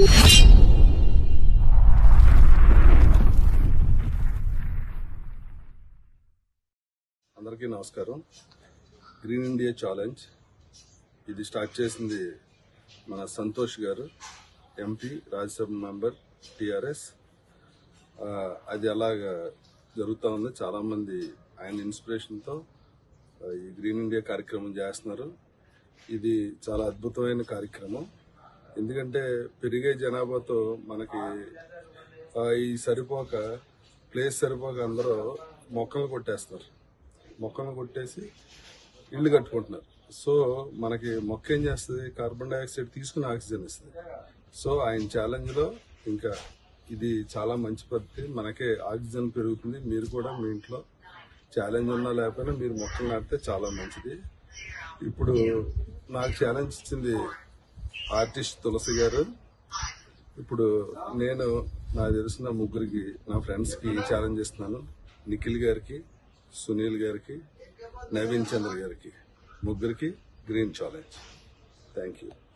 అందరికీ నమస్కారం green India challenge ఇది స్టార్ట్ చేసింది మన సంతోష్ గారు ఎంపీ రాజ్యసభ మెంబర్ టిఆర్ఎస్ అది అలాగా జరుగుతూ ఉంది చాలామంది ఆయన ఇన్స్పిరేషన్తో ఆ, ఈ గ్రీన్ ఇండియా కార్యక్రమం చేస్తున్నారు ఇది చాలా అద్భుతమైన కార్యక్రమం ఎందుకంటే పెరిగే జనాభాతో మనకి ఆ, ఈ సరిపోక ప్లేస్ సరిపోక అందరూ మొక్కలు కొట్టేస్తారు మొక్కలను కొట్టేసి ఇల్లు కట్టుకుంటున్నారు సో మనకి మొక్క ఏం చేస్తుంది కార్బన్ డైఆక్సైడ్ తీసుకుని ఆక్సిజన్ ఇస్తుంది సో ఆయన ఛాలెంజ్లో ఇంకా ఇది చాలా మంచి పద్ధతి మనకే ఆక్సిజన్ పెరుగుతుంది మీరు కూడా మీ ఇంట్లో ఛాలెంజ్ ఉన్నా లేకపోయినా మీరు మొక్కలు నాటితే చాలా మంచిది ఇప్పుడు నాకు ఛాలెంజ్ ఇచ్చింది ఆర్టిస్ట్ తులసి గారు ఇప్పుడు నేను నాకు తెలిసిన ముగ్గురికి నా ఫ్రెండ్స్కి ఛాలెంజ్ ఇస్తున్నాను నిఖిల్ గారికి సునీల్ గారికి నవీన్ చంద్ర గారికి ముగ్గురికి గ్రీన్ ఛాలెంజ్ థ్యాంక్ యూ